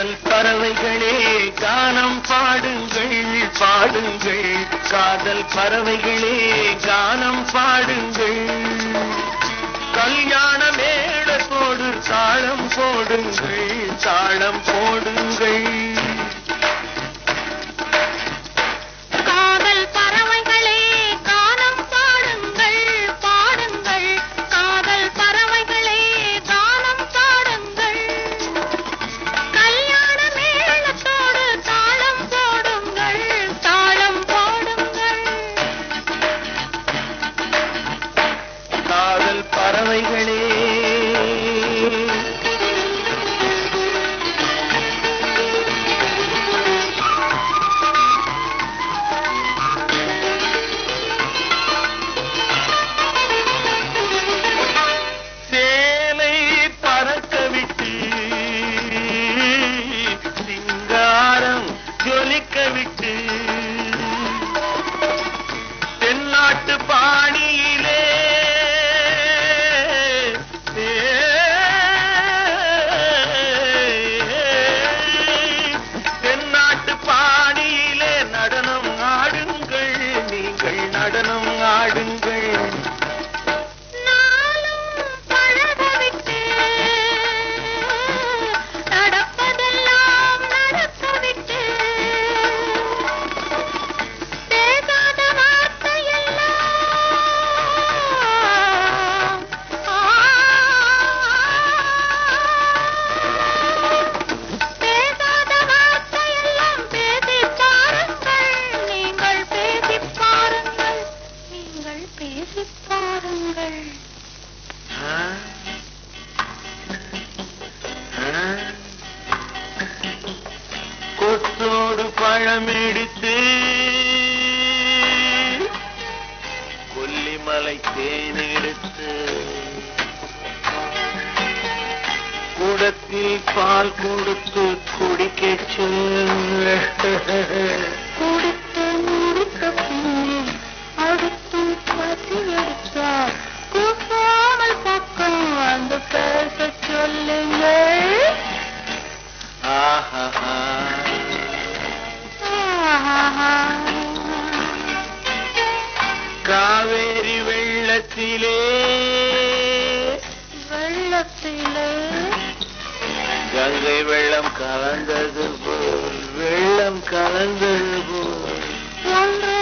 காதல் பறவைகளே கானம் பாடுங்கள் பாடுங்கள் காதல் பறவைகளே கானம் பாடுங்கள் கல்யாண மேளத்தோடு தாளம் போடுங்கள் தாளம் போடுங்கள் காதல் பறவைகளே கானம் பாடுங்கள் பாடுங்கள் காதல் பறவைகளே கானம் பாடுங்கள் கல்யாண மேளத்தோடு தாளம் போடுங்கள் தாளம் போடுங்கள் காதல் பறவைகளே சேலை பறக்க விட்டு சிங்காரம் ஜொலிக்க விட்டு தென்னாட்டு பாணியிலே தென்னாட்டு பாணியிலே நடனம் ஆடுங்கள் நீங்கள் நடனம் ஆடுங்கள் நாளும் பழகவிட்டு நடப்பதெல்லாம் நடக்கவிட்டு பேசாத வார்த்தையெல்லாம் ஆ, பேசாத வார்த்தையெல்லாம் பேசிப் பாருங்கள் நீங்கள் பேசிப் பாருங்கள் நீங்கள் பேசிப் பாருங்கள் ஆ? ஆ? கொத்தோடு பழம் எடுத்து கொல்லிமலை தேன் எடுத்து குடத்தில் பால் கொடுத்து குடிக்கச் சொல் குடித்து முடித்த பின்னே அடுத்தும் பசி எடுத்தார் கூப்பாமல் பக்கம் வந்து பேசச் சொல்லுங்கள் ஆஹா ஆஹா. காவேரி வெள்ளத்திலே வெள்ளத்திலே கங்கை வெள்ளம் கலந்தது போல் வெள்ளம் கலந்தது போல் ஒன்று